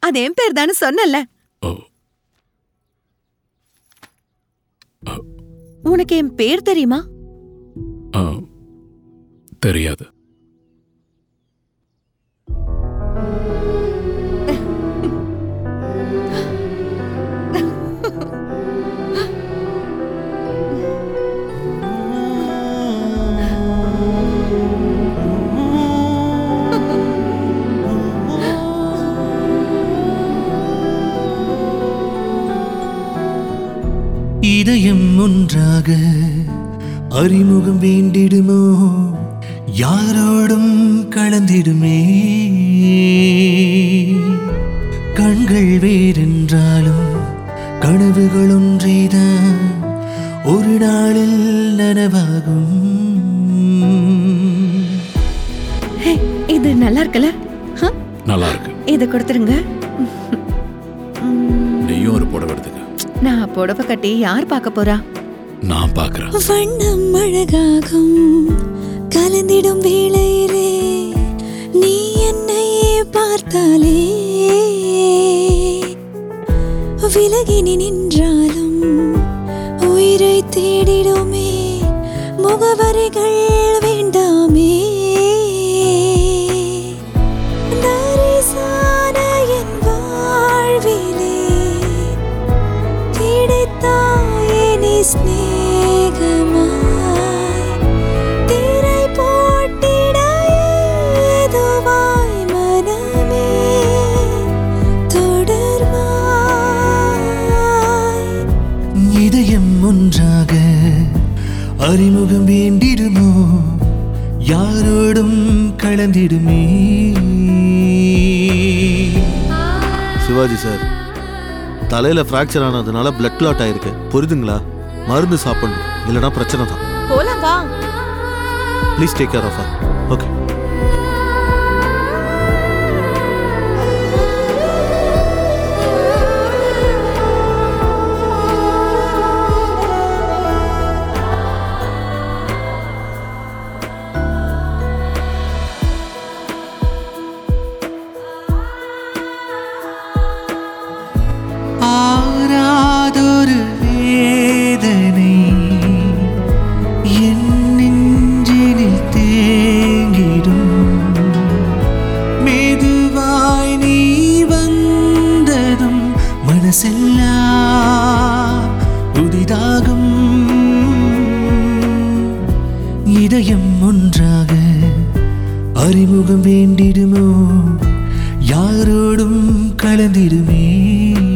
அது என் பேர் தானே சொன்னல ஓ உனக்கு என் பேர் தெரியுமா ஆ, தெரியாது இதயம் ஒன்றாக அறிமுகம் வேண்டிடுமோ யாரோடும் கலந்திடுமே கண்கள் வேறென்றாலும் கனவுகள் ஒன்றேதான் ஒரு நாளில் நனவாகும் ஹே, இது நல்லா இருக்குல்ல ஹ? நல்லா இருக்கு இதை கொடுத்துருங்க நீயும் ஒரு புடவை எடுத்துக்க நான் புடவை கட்டி யார் பார்க்க போறா நான் பார்க்கறேன் வண்ணம் அழகாகும் கலந்திடும் வேளையிலே நீ என்னை பார்த்தாலே விலகினி நின்றாலும் உயிரை தேடிடுமே முகவரிகள் வேண்டாமே நரிசான என் வாழ்விலே கிடைத்தாயே நீ சிநேகமாய் திரை போட்டிட ஏதுவாய் மனமே தொடர்வாய் இதயம் ஒன்றாக அறிமுகம் வேண்டிடுமோ யாரோடும் கலந்திடுமே சிவாஜி சார் தலையில ஃப்ராக்சர் ஆனதுனால பிளட் கிளாட் ஆயிருக்கு புரியுதுங்களா மருந்து சாப்பிடணும் இல்லைன்னா பிரச்சனை தான் போலாம் வா please take care of okay ஆறாதொரு வேதனை என் நெஞ்சினில் தேங்கிடும் மெதுவாய் நீ வந்ததும் மனசெல்லாம் புதிதாகும் இதயம் ஒன்றாக அறிமுகம் வேண்டிடுமோ யாரோடும் கலந்திடுமே